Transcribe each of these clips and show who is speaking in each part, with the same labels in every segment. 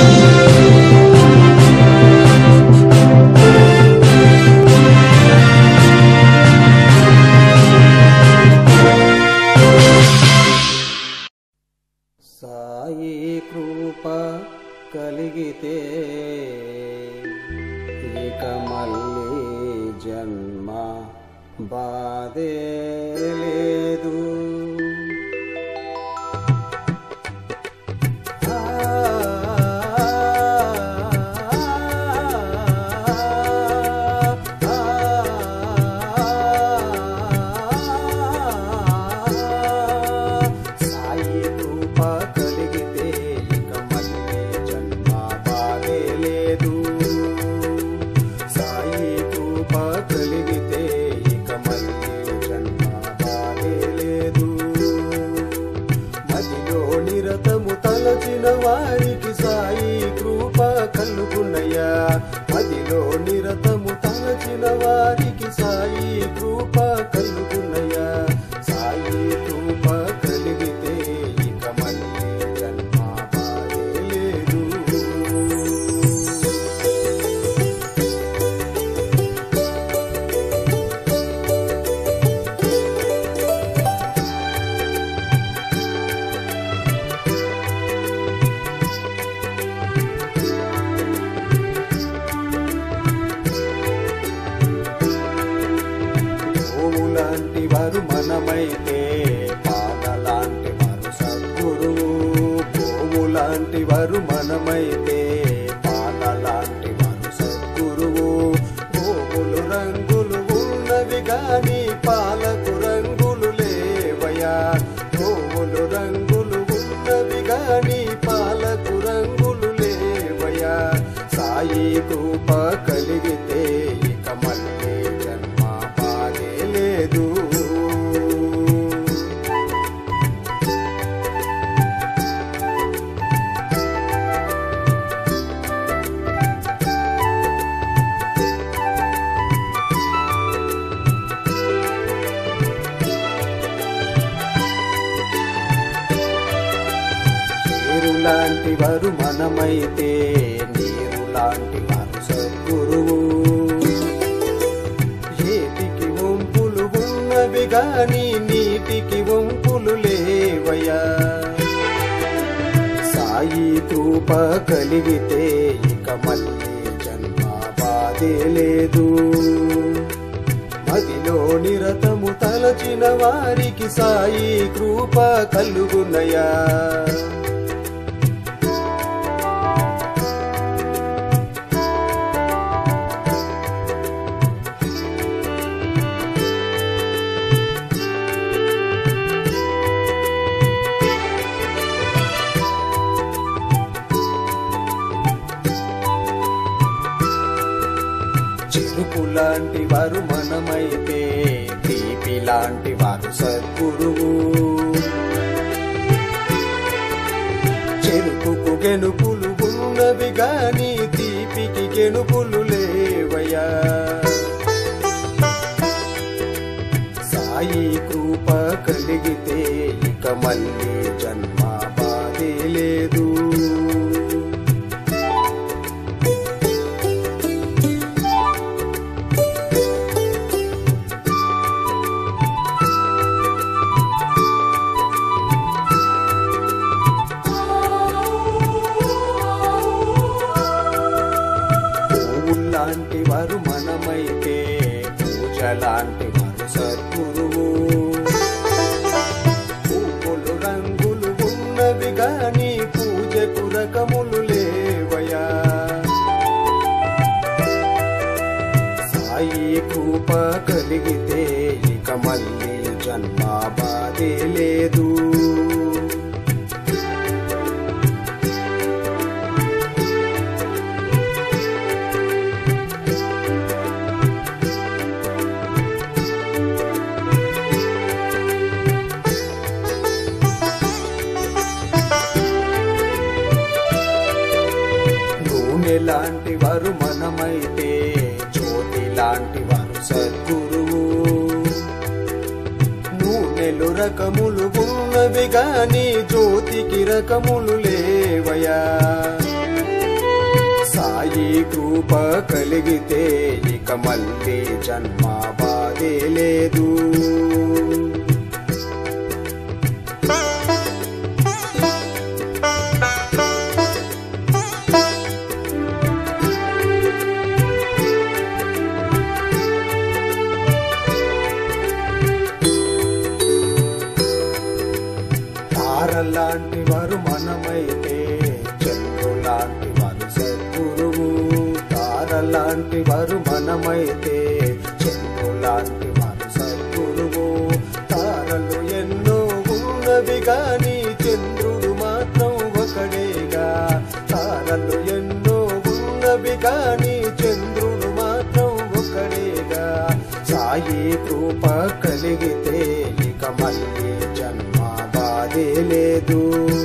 Speaker 1: సాయి కృప కలిగితే ఇక మళ్ళీ జన్మ బాధే లేదు సాయి కృప కలిగితే ఇక మళ్ళీ జన్మ బాధే లేదు సాయి కృప కలిగితే ఇక మళ్ళీ జన్మ బాధే లేదు మదిలో నిరతము తలచిన వారికి సాయి కృప కలుగునయ్యా మదిలో నిరతము తలచిన వారికి సాయి కృప కలుగునయ్యా సాయి కృప కలిగితే ఇక మళ్ళీ జన్మ బాధే లేదు గోవు లాంటి వారు మనమైతే పాద లాంటి వారు సద్గురువు గోవు లాంటి వారు మనమైతే పాద లాంటి వారు సద్గురువు గోవులు రంగులు ఉన్నవి గాని పాలకు రంగులు లేవయా గోవులు రంగులు ఉన్నవి గాని పాలకు రంగులు లేవయా సాయి కృప కలిగితే ఇక మళ్ళీ జన్మ బాధే లేదు నీరు లాంటి వారు మనమైతే నీరు లాంటి వారు సద్గురువు ఏటికి వంపులు ఉన్నవి గాని నీటికి వంపులు లేవయ్యా సాయి కృప కలిగితే ఇక మళ్ళీ జన్మ బాధే లేదు మదిలో నిరతము తలచిన వారికి సాయి కృప కలుగునయా చెరుకు లాంటి వారు మనమైతే తీపి లాంటి వారు సద్గురువు చెరుకుకు గెనుపులు ఉన్నవి గాని తీపికి గెనుపులు లేవయ్యా సాయి కృప కలిగితే ఇక మళ్ళీ జన్మ బాధే లేదు పువ్వుల్లాంటి వారు మనమైతే పూజ లాంటి వారు సద్గురువు పువ్వులు రంగులు ఉన్నవి గాని పూజకు రకములు లేవయా సాయి కృప కలిగితే ఇక మళ్ళీ జన్మ బాధే లేదు నూనె లాంటి వారు మనమైతే జ్యోతి లాంటి వారు సద్గురువు నూనెలు రకములు ఉన్నవి గాని జ్యోతికి రకములు లేవయా కృప కలిగితే ఇక మళ్ళీ జన్మ బాధే లేదు తారలాంటి వారు మనమైతే చంద్రులాంటి వారు సద్గురువు తారలాంటి వారు మనమైతే చంద్రులాంటి వారు సద్గురువు తారలు ఎన్నో ఉన్నవి గాని చంద్రుడు మాత్రం ఒకడేగా తారలు ఎన్నో ఉన్నవి గాని చంద్రుడు మాత్రం ఒకడేగా సాయి కృప కలిగితే ఇక మళ్ళీ జన్మ బాధే లేదు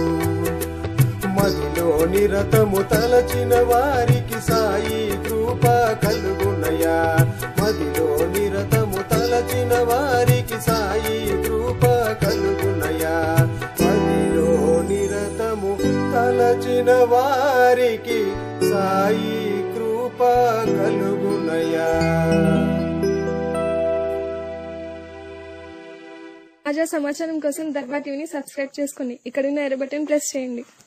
Speaker 1: మదిలో నిరతము తలచిన వారికి సాయి కృప కలుగునయా మదిలో నిరతము తలచిన వారికి సాయి కృప కలుగునయా మదిలో నిరతము తలచిన వారికి సాయి కృప కలుగునయా
Speaker 2: తాజా సమాచారం కోసం దర్బా టీవీని సబ్స్క్రైబ్ చేసుకోండి ఇక్కడున్న ఎర్ర బటన్ ప్రెస్ చేయండి